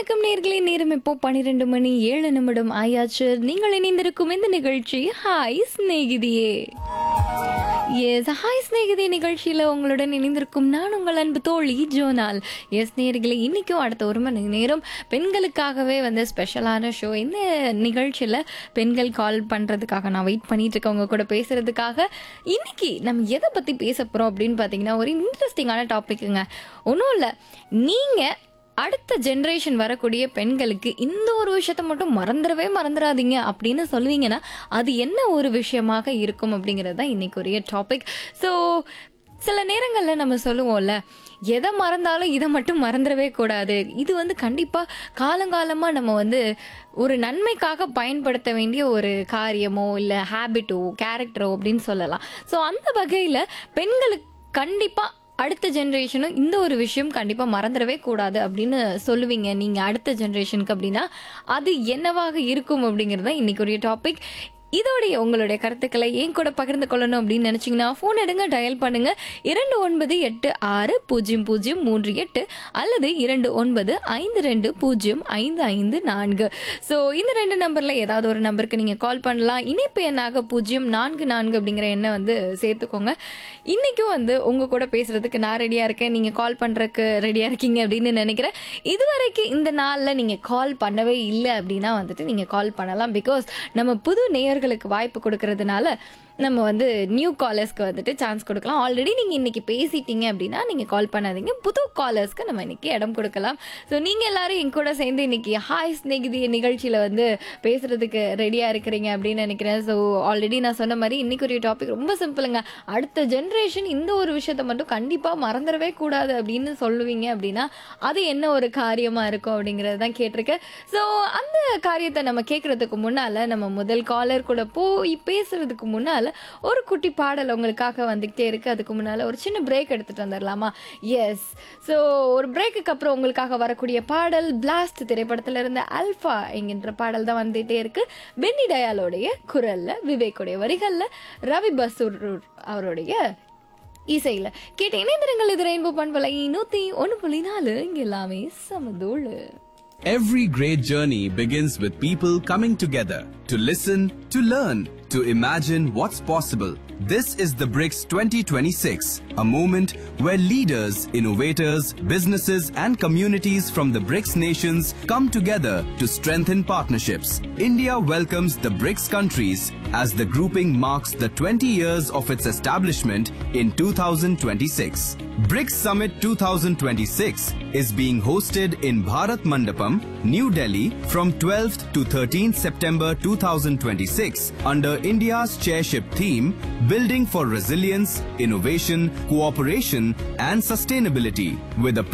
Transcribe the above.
வணக்கம் நேர்களே நேரம் இப்போ பன்னிரெண்டு மணி ஏழு நிமிடம் ஆயாச்சு நீங்கள் இணைந்திருக்கும் இந்த நிகழ்ச்சி ஹாய் சிநேகிதியே எஸ் ஹாய் சிநேகிதி நிகழ்ச்சியில் உங்களுடன் இணைந்திருக்கும் நான் உங்கள் அன்பு தோழி ஜோனால் எஸ் நேர்களே இன்னைக்கும் அடுத்த ஒரு மணி நேரம் பெண்களுக்காகவே வந்து ஸ்பெஷலான ஷோ இந்த நிகழ்ச்சியில் பெண்கள் கால் பண்ணுறதுக்காக நான் வெயிட் பண்ணிட்டு இருக்கேன் உங்க கூட பேசுறதுக்காக இன்னைக்கு நம்ம எதை பற்றி பேச போகிறோம் அப்படின்னு பார்த்தீங்கன்னா ஒரு இன்ட்ரெஸ்டிங்கான டாபிக்குங்க ஒன்றும் இல்லை நீங்கள் அடுத்த ஜென்ரேஷன் வரக்கூடிய பெண்களுக்கு இந்த ஒரு விஷயத்த மட்டும் மறந்துடவே மறந்துடாதீங்க அப்படின்னு சொல்லுவீங்கன்னா அது என்ன ஒரு விஷயமாக இருக்கும் அப்படிங்கிறது தான் இன்னைக்குரிய டாபிக் ஸோ சில நேரங்களில் நம்ம சொல்லுவோம்ல எதை மறந்தாலும் இதை மட்டும் மறந்துடவே கூடாது இது வந்து கண்டிப்பாக காலங்காலமாக நம்ம வந்து ஒரு நன்மைக்காக பயன்படுத்த வேண்டிய ஒரு காரியமோ இல்லை ஹேபிட்டோ கேரக்டரோ அப்படின்னு சொல்லலாம் ஸோ அந்த வகையில் பெண்களுக்கு கண்டிப்பாக அடுத்த ஜென்ரேஷனும் இந்த ஒரு விஷயம் கண்டிப்பா மறந்துடவே கூடாது அப்படின்னு சொல்லுவீங்க நீங்க அடுத்த ஜென்ரேஷனுக்கு அப்படின்னா அது என்னவாக இருக்கும் அப்படிங்கிறது தான் இன்னைக்குரிய டாபிக் இதோடைய உங்களுடைய கருத்துக்களை ஏன் கூட பகிர்ந்து கொள்ளணும் அப்படின்னு நினைச்சீங்கன்னா ஃபோன் எடுங்க டயல் பண்ணுங்க இரண்டு ஒன்பது எட்டு ஆறு பூஜ்ஜியம் பூஜ்ஜியம் மூன்று எட்டு அல்லது இரண்டு ஒன்பது ஐந்து ரெண்டு பூஜ்ஜியம் ஐந்து ஐந்து நான்கு ஸோ இந்த ரெண்டு நம்பர்ல ஏதாவது ஒரு நம்பருக்கு நீங்க கால் பண்ணலாம் இணைப்பு எண்ணாக பூஜ்ஜியம் நான்கு நான்கு அப்படிங்கிற எண்ணை வந்து சேர்த்துக்கோங்க இன்னைக்கும் வந்து உங்க கூட பேசுறதுக்கு நான் ரெடியா இருக்கேன் நீங்க கால் பண்றதுக்கு ரெடியா இருக்கீங்க அப்படின்னு நினைக்கிறேன் இதுவரைக்கும் இந்த நாள்ல நீங்க கால் பண்ணவே இல்லை அப்படின்னா வந்துட்டு நீங்க கால் பண்ணலாம் பிகாஸ் நம்ம புது நேயர்களுக்கு வாய்ப்பு கொடுக்கறதுனால நம்ம வந்து நியூ காலர்ஸ்க்கு வந்துட்டு சான்ஸ் கொடுக்கலாம் ஆல்ரெடி நீங்கள் இன்னைக்கு பேசிட்டீங்க அப்படின்னா நீங்கள் கால் பண்ணாதீங்க புது காலர்ஸ்க்கு நம்ம இன்னைக்கு இடம் கொடுக்கலாம் ஸோ நீங்கள் எல்லாரும் என் கூட சேர்ந்து இன்னைக்கு ஹாய் ஸ்நேகிதி நிகழ்ச்சியில் வந்து பேசுறதுக்கு ரெடியாக இருக்கிறீங்க அப்படின்னு நினைக்கிறேன் ஸோ ஆல்ரெடி நான் சொன்ன மாதிரி இன்னைக்கு ஒரு டாபிக் ரொம்ப சிம்பிளுங்க அடுத்த ஜென்ரேஷன் இந்த ஒரு விஷயத்த மட்டும் கண்டிப்பாக மறந்துடவே கூடாது அப்படின்னு சொல்லுவீங்க அப்படின்னா அது என்ன ஒரு காரியமாக இருக்கும் அப்படிங்கிறது தான் கேட்டிருக்கேன் ஸோ அந்த காரியத்தை நம்ம கேட்கறதுக்கு முன்னால் நம்ம முதல் காலர் கூட போய் பேசுறதுக்கு முன்னால் ஒரு குட்டி பாடல் உங்களுக்காக வந்துகிட்டே இருக்கு அதுக்கு முன்னால் ஒரு சின்ன பிரேக் எடுத்துட்டு வந்துடலாமா எஸ் ஸோ ஒரு பிரேக்குக்கு அப்புறம் உங்களுக்காக வரக்கூடிய பாடல் பிளாஸ்ட் திரைப்படத்துல இருந்த அல்ஃபா என்கின்ற பாடல் தான் வந்துட்டே இருக்கு பென்னி டயாலோடைய குரல்ல விவேக்குடைய வரிகள்ல ரவி பசூர் அவருடைய இசையில கேட்ட இணைந்திரங்கள் இது ரெயின்போ பண்பலை நூத்தி ஒன்று புள்ளி நாலு இங்க எல்லாமே சமதூளு Every great journey begins with people coming together to listen, to learn, to imagine what's possible. This is the BRICS 2026, a moment where leaders, innovators, businesses, and communities from the BRICS nations come together to strengthen partnerships. India welcomes the BRICS countries as the grouping marks the 20 years of its establishment in 2026. BRICS Summit 2026 is being hosted in Bharat Mandapam, New Delhi from 12th to 13th September 2026 under India's chairship theme Building for Resilience, Innovation, Cooperation and Sustainability with a